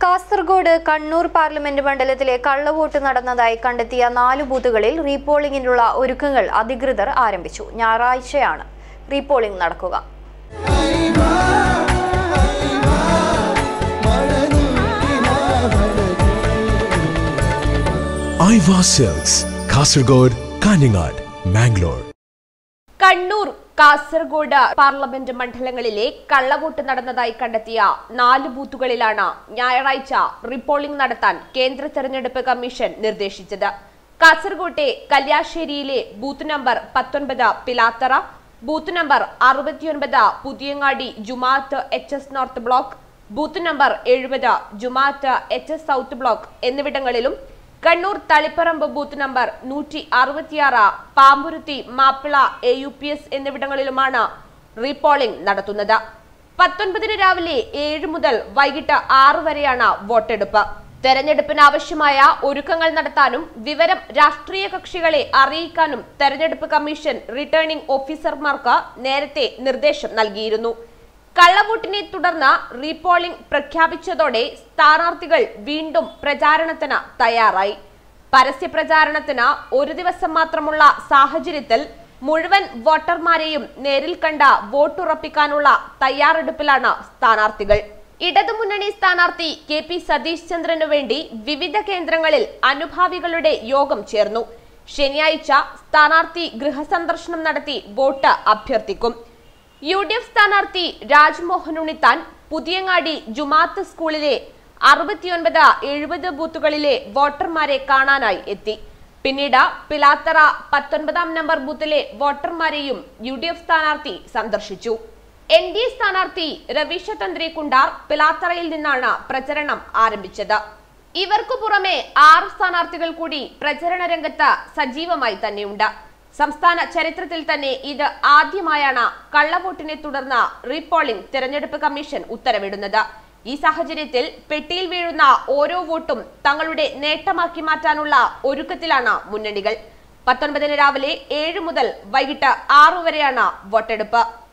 Kasaragod Kannur parliament മണ്ഡലത്തിലെ കള്ളവോട്ട് നടന്നതായി കണ്ടെത്തിയ നാല് ബൂത്തുകളിൽ റീപോളിംഗിനുള്ള ഒരുക്കങ്ങൾ അധികൃതർ ആരംഭിച്ചു ഞായറാഴ്ചയാണ് റീപോളിംഗ് നടക്കുക ഐവ സിൽക്സ് കാസർഗോഡ് കാഞ്ഞങ്ങാട് മാംഗ്ലൂർ കണ്ണൂർ കാസർഗോഡ് പാർലമെന്റ് മണ്ഡലങ്ങളിലെ കള്ളവോട്ട് നടന്നതായി കണ്ടെത്തിയ നാല് ബൂത്തുകളിലാണ് ഞായറാഴ്ച റീപോളിംഗ് നടത്താൻ കേന്ദ്ര തെരഞ്ഞെടുപ്പ് കമ്മീഷൻ നിർദ്ദേശിച്ചത് കാസർഗോട്ടെ കല്യാശ്ശേരിയിലെ ബൂത്ത് നമ്പർ പത്തൊൻപത് പിലാത്തറ ബൂത്ത് നമ്പർ അറുപത്തിയൊൻപത് Puthiyangadi Jumaath H S north block booth number എഴുപത് Jumaath H S south block എന്നിവിടങ്ങളിലും കണ്ണൂർ തളിപ്പറമ്പ് ബൂത്ത് നമ്പർ നൂറ്റി അറുപത്തിയാറ് Pamburuthi Mappila A U P S എന്നിവിടങ്ങളിലുമാണ് റീപോളിംഗ് നടത്തുന്നത് പത്തൊൻപതിന് രാവിലെ ഏഴ് മുതൽ വൈകിട്ട് ആറ് വരെയാണ് വോട്ടെടുപ്പ് തെരഞ്ഞെടുപ്പിന് ആവശ്യമായ ഒരുക്കങ്ങൾ നടത്താനും വിവരം രാഷ്ട്രീയ കക്ഷികളെ അറിയിക്കാനും തെരഞ്ഞെടുപ്പ് കമ്മീഷൻ റിട്ടേണിംഗ് ഓഫീസർമാർക്ക് നേരത്തെ നിർദ്ദേശം നൽകിയിരുന്നു കള്ളവോട്ടിനെ തുടർന്ന് റീപോളിംഗ് പ്രഖ്യാപിച്ചതോടെ സ്ഥാനാർത്ഥികൾ വീണ്ടും പ്രചാരണത്തിന് തയ്യാറായി പരസ്യ പ്രചാരണത്തിന് ഒരു ദിവസം മാത്രമുള്ള സാഹചര്യത്തിൽ മുഴുവൻ വോട്ടർമാരെയും നേരിൽ കണ്ട വോട്ടുറപ്പിക്കാനുള്ള തയ്യാറെടുപ്പിലാണ് സ്ഥാനാർത്ഥികൾ ഇടതുമുന്നണി സ്ഥാനാർത്ഥി കെ പി സതീഷ് ചന്ദ്രനു വേണ്ടി വിവിധ കേന്ദ്രങ്ങളിൽ അനുഭാവികളുടെ യോഗം ചേർന്നു ശനിയാഴ്ച സ്ഥാനാർത്ഥി ഗൃഹസന്ദർശനം നടത്തി വോട്ട് അഭ്യർത്ഥിക്കും യു ഡി എഫ് സ്ഥാനാർത്ഥി രാജ്മോഹൻ ഉണ്ണിത്താൻ പുതിയങ്ങാടി ജുമാത്ത് സ്കൂളിലെ അറുപത്തിയൊൻപത് എഴുപത് ബൂത്തുകളിലെ വോട്ടർമാരെ കാണാനായി എത്തി പിന്നീട് പിലാത്തറ പത്തൊൻപതാം നമ്പർ ബൂത്തിലെ വോട്ടർമാരെയും യു ഡി എഫ് സ്ഥാനാർത്ഥി സന്ദർശിച്ചു എൻ ഡി എ സ്ഥാനാർത്ഥി രവീശ തന്ത്രി കുണ്ടാർ പിലാത്തറയിൽ നിന്നാണ് പ്രചരണം ആരംഭിച്ചത് ഇവർക്കു പുറമെ ആറ് സ്ഥാനാർത്ഥികൾ കൂടി പ്രചരണ രംഗത്ത് സജീവമായി തന്നെയുണ്ട് സംസ്ഥാന ചരിത്രത്തിൽ തന്നെ ഇത് ആദ്യമായാണ് കള്ളവോട്ടിനെ തുടർന്ന് റീപോളിംഗ് തെരഞ്ഞെടുപ്പ് കമ്മീഷൻ ഉത്തരവിടുന്നത് ഈ സാഹചര്യത്തിൽ പെട്ടിയിൽ വീഴുന്ന ഓരോ വോട്ടും തങ്ങളുടെ നേട്ടമാക്കി മാറ്റാനുള്ള ഒരുക്കത്തിലാണ് മുന്നണികൾ പത്തൊൻപതിന് രാവിലെ ഏഴ് മുതൽ വൈകിട്ട് ആറു വരെയാണ് വോട്ടെടുപ്പ്